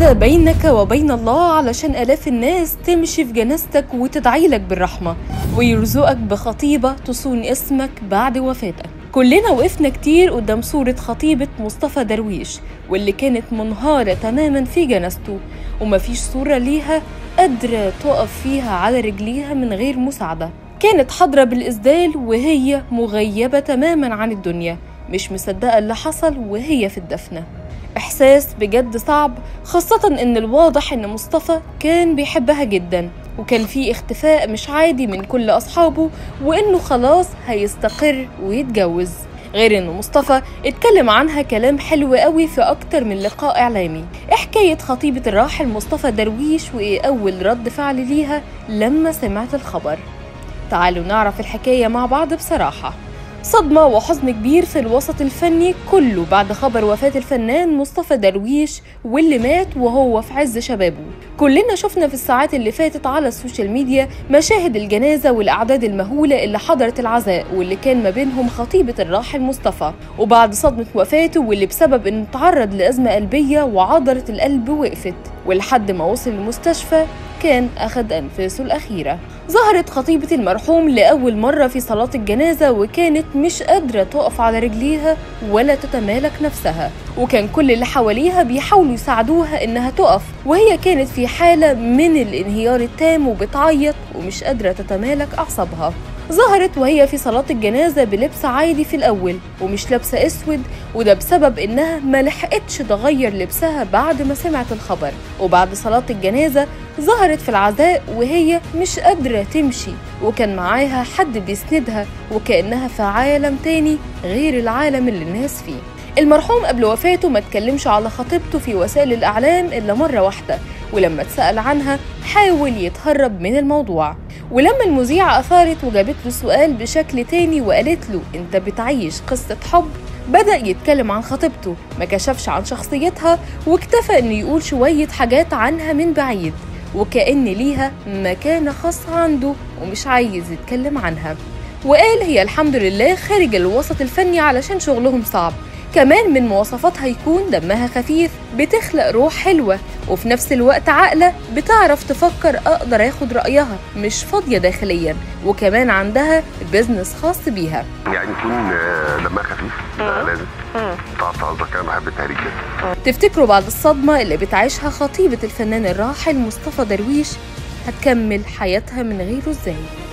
جنازة بينك وبين الله علشان آلاف الناس تمشي في جنازتك وتدعي لك بالرحمة ويرزقك بخطيبة تصون اسمك بعد وفاتك كلنا وقفنا كتير قدام صورة خطيبة مصطفى درويش واللي كانت منهارة تماما في جنازته ومفيش صورة ليها قادرة تقف فيها على رجليها من غير مساعدة كانت حاضرة بالإسدال وهي مغيبة تماما عن الدنيا مش مصدقة اللي حصل وهي في الدفنة إحساس بجد صعب خاصة إن الواضح إن مصطفى كان بيحبها جدا وكان في اختفاء مش عادي من كل أصحابه وإنه خلاص هيستقر ويتجوز غير إن مصطفى اتكلم عنها كلام حلو قوي في أكتر من لقاء إعلامي إيه حكاية خطيبة الراحل مصطفى درويش وإيه أول رد فعل ليها لما سمعت الخبر تعالوا نعرف الحكاية مع بعض بصراحة صدمة وحزن كبير في الوسط الفني كله بعد خبر وفاة الفنان مصطفى درويش واللي مات وهو في عز شبابه كلنا شفنا في الساعات اللي فاتت على السوشيال ميديا مشاهد الجنازة والأعداد المهولة اللي حضرت العزاء واللي كان ما بينهم خطيبة الراحل مصطفى وبعد صدمة وفاته واللي بسبب انه تعرض لأزمة قلبية وعضلة القلب وقفت ولحد ما وصل المستشفى كان أخد أنفاسه الأخيرة ظهرت خطيبة المرحوم لأول مرة في صلاة الجنازة وكانت مش قادرة تقف على رجليها ولا تتمالك نفسها وكان كل اللي حواليها بيحاولوا يساعدوها إنها تقف وهي كانت في حالة من الانهيار التام وبتعيط ومش قادرة تتمالك أعصابها ظهرت وهي في صلاة الجنازة بلبس عادي في الأول ومش لابسة أسود وده بسبب إنها ما لحقتش تغير لبسها بعد ما سمعت الخبر وبعد صلاة الجنازة ظهرت في العزاء وهي مش قادرة تمشي وكان معاها حد بيسندها وكأنها في عالم تاني غير العالم اللي الناس فيه المرحوم قبل وفاته ما اتكلمش على خطيبته في وسائل الإعلام إلا مرة واحدة ولما اتسأل عنها حاول يتهرب من الموضوع ولما المذيعة أثارت وجابت له سؤال بشكل تاني وقالت له أنت بتعيش قصة حب بدأ يتكلم عن خطيبته ما كشفش عن شخصيتها واكتفى إنه يقول شوية حاجات عنها من بعيد وكأن ليها مكانة خاصة عنده ومش عايز يتكلم عنها وقال هي الحمد لله خارج الوسط الفني علشان شغلهم صعب كمان من مواصفاتها يكون دمها خفيف بتخلق روح حلوة وفي نفس الوقت عاقلة بتعرف تفكر أقدر أخد رأيها مش فاضية داخليا وكمان عندها بيزنس خاص بيها يعني يكون آه، دمها خفيف ده لازم تعرف قصدك انا بحب التهريج جدا تفتكروا بعد الصدمة اللي بتعيشها خطيبة الفنان الراحل مصطفى درويش هتكمل حياتها من غيره ازاي